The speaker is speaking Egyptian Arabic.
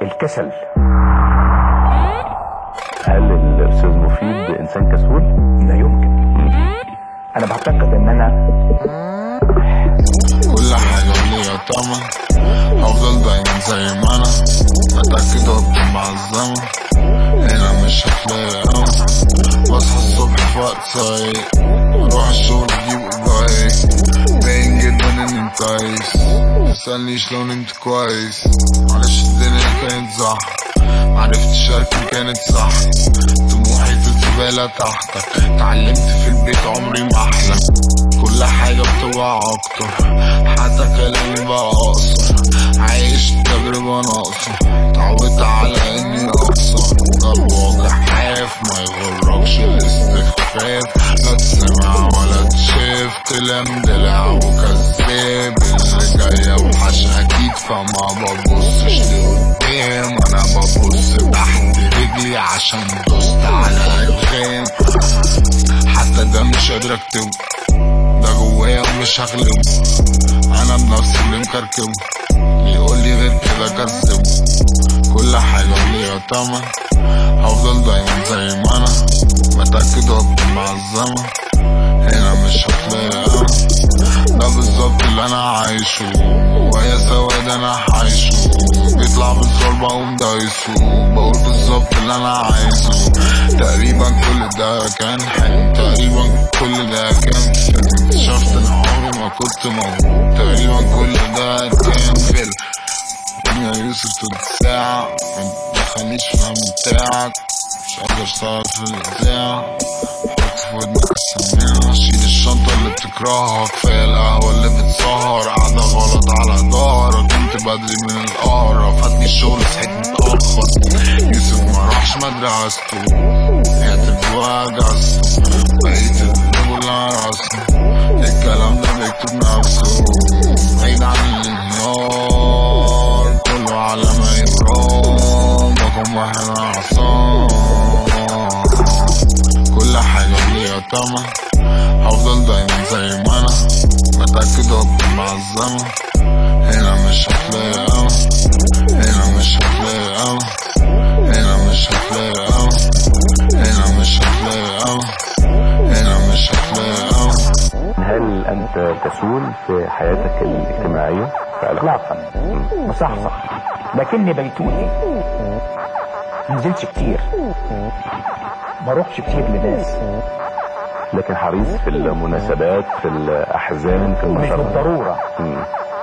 الكسل هل الاستاذ مفيد انسان كسول؟ لا يمكن انا بعتقد ان انا كل حاجة وليها تمن هفضل دايما زي ما انا متأكد وابقى مع الزمن هنا مش هتلاقي انا بصحى الصبح في وقت سعيد اروح الشغل اجيب اجاي باين جدا اني انت كويس متسألنيش لو نمت كويس معلش الدنيا كانت صح معرفتش اركن كانت صح طموحي في الزبالة تحتك اتعلمت في البيت عمري ما احلم كل حاجة بتوجع اكتر حتى كلامي بقى اقصر عايش تجربة ناقصة اتعودت على اني اقصر ده الواقع حاف ما يغركش الاستخفاف لا تسمع ولا تشاف تلام دلع وكذاب اللي جاي اوحش اكيد فما ببصش لقدام انا ببص تحت رجلي عشان دوست على الخام حتى ده مش قادر اكتبه ده جوايا مش هغلبه انا بنفسي اللي مكركبه اللي يقول لي غير كده كذبه كل حاجة ليها تمن هفضل دايما زي ما انا متأكد وابقى مع الزمن هنا مش هتلاقي انا ده بالظبط اللي انا عايشه ويا سواد انا حايشه بيطلع بالزور بقوم دايسه بقول بالظبط اللي انا عايزه تقريبا كل ده كان حلم تقريبا كل ده كان فيلم اكتشفت ان عمري ما كنت موجود تقريبا كل ده كان فيلم يا يوسف تلت ساعة متدخلنيش في الهم بتاعك مش قادر اشتغل في الإذاعة حط في ودنك السماعة شيل الشنطة اللي بتكرهها كفاية القهوة اللي بتسهر قاعدة غلط على ظهرك كنت بدري من القهرة فاتني الشغل صحيت متأخر يوسف ما راحش مدرسته كاتب وجسته بقيت الرجل على راسه الكلام ده بيكتب نفسه بعيد عن الانهيار كله على ما يرام رقم واحد عصام كل حاجة ليها تمن هفضل دايما زي ما انا متأكد وابقى مع الزمن هنا مش هتلاقي انا هنا مش هتلاقي انا هنا مش هتلاقي انا هنا مش هتلاقي انا هنا مش هتلاقي انا هل انت كسول في حياتك الاجتماعية؟ في علاقتك؟ اطلاقا مصحصح لكني بيتوتي منزلش كتير بروحش كتير لناس لكن حريص في المناسبات في الاحزان في مش المسارات بالضرورة مم.